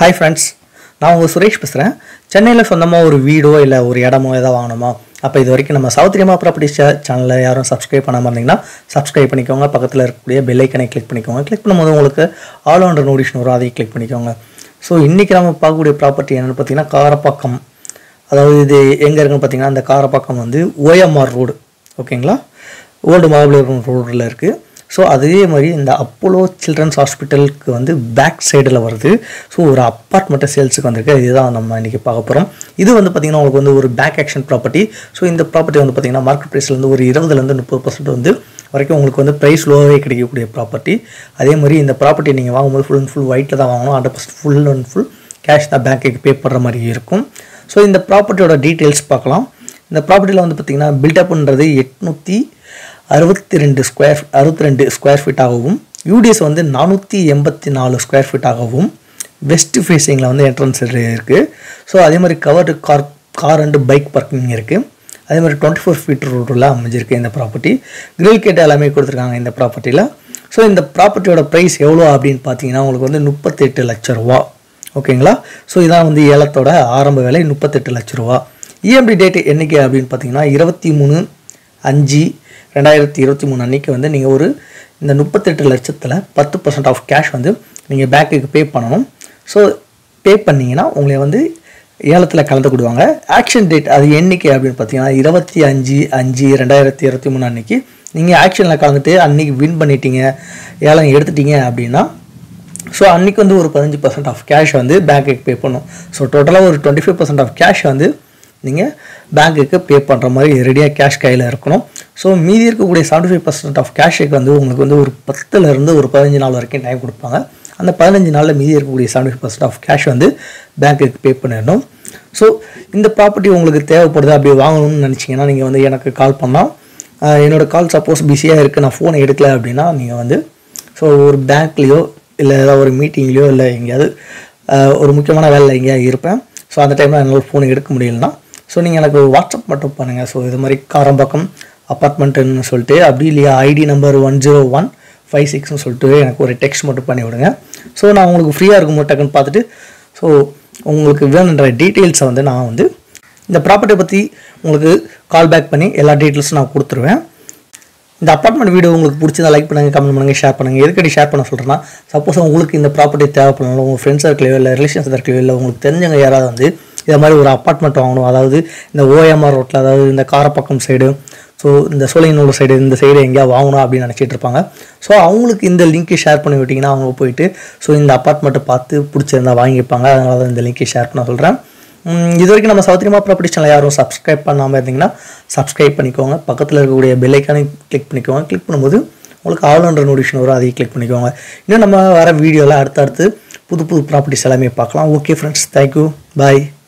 hi friends நான் உங்கள் சுரேஷ் பேசுகிறேன் சென்னையில் சொந்தமாக ஒரு வீடோ இல்லை ஒரு இடமோ எதாவது வாங்கணுமா அப்போ இது வரைக்கும் நம்ம சௌத்ரியமா ப்ராப்பர்ட்டிஸ் சேனலில் யாரும் சப்ஸ்கிரைப் பண்ணாமல் இருந்தீங்கன்னா சப்ஸ்கிரைப் பண்ணிக்கோங்க பக்கத்தில் இருக்கக்கூடிய பெல் ஐக்கனை கிளிக் பண்ணிக்கோங்க கிளிக் பண்ணும்போது உங்களுக்கு ஆல் ஆண்டர் நோட்டிஷன் வரும் அதையும் கிளிக் பண்ணிக்கோங்க ஸோ இன்றைக்கி நம்ம பார்க்கக்கூடிய ப்ராப்பர்ட்டி என்னென்னு பார்த்தீங்கன்னா காரப்பாக்கம் அதாவது இது எங்கே இருக்குன்னு பார்த்தீங்கன்னா அந்த காரப்பாக்கம் வந்து ஓஎம்ஆர் ரோடு ஓகேங்களா ஓல்டு மகாபலிபுரம் ரோடில் இருக்குது ஸோ அதே மாதிரி இந்த அப்போலோ சில்ட்ரன்ஸ் ஹாஸ்பிட்டலுக்கு வந்து பேக் சைடில் வருது ஸோ ஒரு அப்பார்ட்மெண்ட்டை சேல்ஸுக்கு வந்திருக்கு இதுதான் நம்ம இன்றைக்கி பார்க்க போகிறோம் இது வந்து பார்த்திங்கன்னா உங்களுக்கு வந்து ஒரு பேக் ஆக்ஷன் ப்ராப்பர்ட்டி ஸோ இந்த ப்ராப்பர்ட்டி வந்து பார்த்திங்கன்னா மார்க்கெட் ப்ரைஸ்லேருந்து ஒரு இருபதுலேருந்து முப்பது பர்சன்ட் வந்து வரைக்கும் உங்களுக்கு வந்து ப்ரைஸ் லோவாகவே கிடைக்கக்கூடிய ப்ராப்பர்ட்டி அதே மாதிரி இந்த ப்ராப்பர்ட்டி நீங்கள் வாங்கும்போது ஃபுல் அண்ட் ஃபுல் ஒயிட்டில் தான் வாங்கணும் hundred percent full and full cash தான் பேங்க்குக்கு பே பண்ணுற மாதிரி இருக்கும் ஸோ இந்த ப்ராப்பர்ட்டியோட டீட்டெயில்ஸ் பார்க்கலாம் இந்த ப்ராப்பர்ட்டியில் வந்து பார்த்திங்கன்னா பில்டப்ன்றது எட்நூற்றி அறுபத்தி ரெண்டு ஸ்கொயர் அறுபத்தி ரெண்டு ஸ்கொயர் ஃபீட்டாகவும் யூடிஎஸ் வந்து நானூற்றி எண்பத்தி நாலு ஸ்கொயர் ஃபீட்டாகவும் வெஸ்ட் ஃபேஸிங்கில் வந்து என்ட்ரன்ஸ் இருக்குது ஸோ அதே மாதிரி covered car car and bike parking இருக்குது அதே மாதிரி டுவெண்ட்டி ஃபோர் ஃபீட் ரோட்டில் அமைஞ்சிருக்கு இந்த ப்ராப்பர்ட்டி கிரில் கேட் எல்லாமே கொடுத்துருக்காங்க இந்த ப்ராப்பர்ட்டியில் ஸோ இந்த ப்ராப்பர்ட்டியோட ப்ரைஸ் எவ்வளோ அப்படின்னு பார்த்தீங்கன்னா உங்களுக்கு வந்து முப்பத்தெட்டு லட்ச ரூபா ஓகேங்களா ஸோ இதான் வந்து ஏலத்தோட ஆரம்ப விலை முப்பத்தெட்டு லட்ச ரூபா இஎம்டி டேட் என்னைக்கு அப்படின்னு பார்த்தீங்கன்னா இருபத்தி மூணு அஞ்சு ரெண்டாயிரத்தி இருபத்தி மூணு அன்றைக்கி வந்து நீங்கள் ஒரு இந்த முப்பத்தெட்டு லட்சத்தில் பத்து பர்சன்ட் ஆஃப் கேஷ் வந்து நீங்கள் பேங்க்குக்கு பே பண்ணணும் ஸோ பே பண்ணிங்கன்னா உங்களை வந்து ஏலத்தில் கலந்துக்கிடுவாங்க ஆக்ஷன் டேட் அது என்னைக்கு அப்படின்னு பார்த்தீங்கன்னா இருபத்தி அஞ்சு அஞ்சு ரெண்டாயிரத்தி இருபத்தி மூணு அன்றைக்கி நீங்கள் ஆக்ஷனில் கலந்துட்டு அன்றைக்கி வின் பண்ணிட்டீங்க ஏலம் எடுத்துட்டீங்க அப்படின்னா ஸோ அன்றைக்கி வந்து ஒரு பதினஞ்சு பர்சன்ட் ஆஃப் கேஷ் வந்து பேங்க்குக்கு பே பண்ணும் ஸோ டோட்டலாக ஒரு twenty five percent of cash வந்து நீங்கள் பேங்க்குக்கு பே பண்ணுற மாதிரி ரெடியாக கேஷ் கையில் இருக்கணும் ஸோ மீதி இருக்கக்கூடிய செவன்டி ஃபைவ் பர்சன்ட் ஆஃப் கேஷுக்கு வந்து உங்களுக்கு வந்து ஒரு பத்துலேருந்து ஒரு பதினஞ்சு நாள் வரைக்கும் டைம் கொடுப்பாங்க அந்த பதினஞ்சு நாளில் மீதி இருக்கக்கூடிய seventy five percent of cash வந்து பேங்க்குக்கு பே பண்ணிடணும் ஸோ இந்த ப்ராப்பர்ட்டி உங்களுக்கு தேவைப்படுது அப்படி வாங்கணும்னு நினச்சிங்கன்னா நீங்கள் வந்து எனக்கு கால் பண்ணால் என்னோடய கால் சப்போஸ் பிஸியாக இருக்குது நான் ஃபோனை எடுக்கல அப்படின்னா நீங்கள் வந்து ஸோ ஒரு பேங்க்லேயோ இல்லை ஏதாவது ஒரு மீட்டிங்லேயோ இல்லை எங்கேயாவது ஒரு முக்கியமான வேலையில் எங்கேயாவது இருப்பேன் ஸோ அந்த டைமில் என்னால் ஃபோன் எடுக்க முடியலன்னா ஸோ நீங்கள் எனக்கு வாட்ஸ்அப் மட்டும் பண்ணுங்கள் ஸோ இது மாதிரி காரம்பாக்கம் அப்பார்ட்மெண்ட்டுன்னு சொல்லிட்டு அப்படி இல்லையா ID number one zero one five சிக்ஸ்னு சொல்லிட்டு எனக்கு ஒரு டெக்ஸ்ட் மட்டும் பண்ணி விடுங்க ஸோ நான் உங்களுக்கு ஃப்ரீயாக இருக்கும்போது டக்குன்னு பார்த்துட்டு ஸோ உங்களுக்கு வேணுன்ற டீட்டெயில்ஸை வந்து நான் வந்து இந்த ப்ராப்பர்ட்டியை பற்றி உங்களுக்கு கால் பேக் பண்ணி எல்லா டீட்டெயில்ஸும் நான் கொடுத்துருவேன் இந்த அப்பார்ட்மெண்ட் வீடியோ உங்களுக்கு பிடிச்சதா லைக் பண்ணுங்கள் கமெண்ட் பண்ணுங்கள் ஷேர் பண்ணுங்கள் எதுக்கடி ஷேர் பண்ண சொல்கிறேன்னா சப்போஸ் உங்களுக்கு இந்த ப்ராப்பர்ட்டி தேவைப்படணும் உங்கள் ஃப்ரெண்ட்ஸ் சர்க்கிளையோ இல்லை ரிலேஷன்ஸ் சர்க்கிளையோ இல்லை உங்களுக்கு தெரிஞ்சவங்க யாராவது வந்து இதை மாதிரி ஒரு அப்பார்ட்மெண்ட் வாங்கணும் அதாவது இந்த ஓஎம்ஆர் ரோட்டில் அதாவது இந்த காரப்பக்கம் சைடு ஸோ இந்த சோலைநூல் சைடு இந்த சைடு எங்கேயா வாங்கணும் அப்படின்னு நினச்சிட்டு இருப்பாங்க ஸோ அவங்களுக்கு இந்த லிங்க்கை ஷேர் பண்ணி விட்டிங்கன்னா அவங்க போயிட்டு ஸோ இந்த அப்பார்ட்மெண்ட்டை பார்த்து பிடிச்சிருந்தா வாங்கிப்பாங்க அதனால தான் இந்த லிங்க்கை ஷேர் பண்ண சொல்கிறேன் இது வரைக்கும் நம்ம சௌத்ரியமா ப்ராப்பர்ட்டி சேனல் யாரும் சப்ஸ்கிரைப் பண்ணாமல் இருந்தீங்கன்னா சப்ஸ்கிரைப் பண்ணிக்கோங்க பக்கத்தில் இருக்கக்கூடிய பெல் ஐக்கானை கிளிக் பண்ணிக்கோங்க கிளிக் பண்ணும்போது உங்களுக்கு ஆல் அண்டர் நோட்டிஃபிகேஷன் வரும் அதையும் கிளிக் பண்ணிக்கோங்க இன்னும் நம்ம வர வீடியோவில் அடுத்தடுத்து புது புது ப்ராப்பர்ட்டிஸ் எல்லாமே பார்க்கலாம் ஓகே ஃப்ரெண்ட்ஸ் தேங்க்யூ பாய்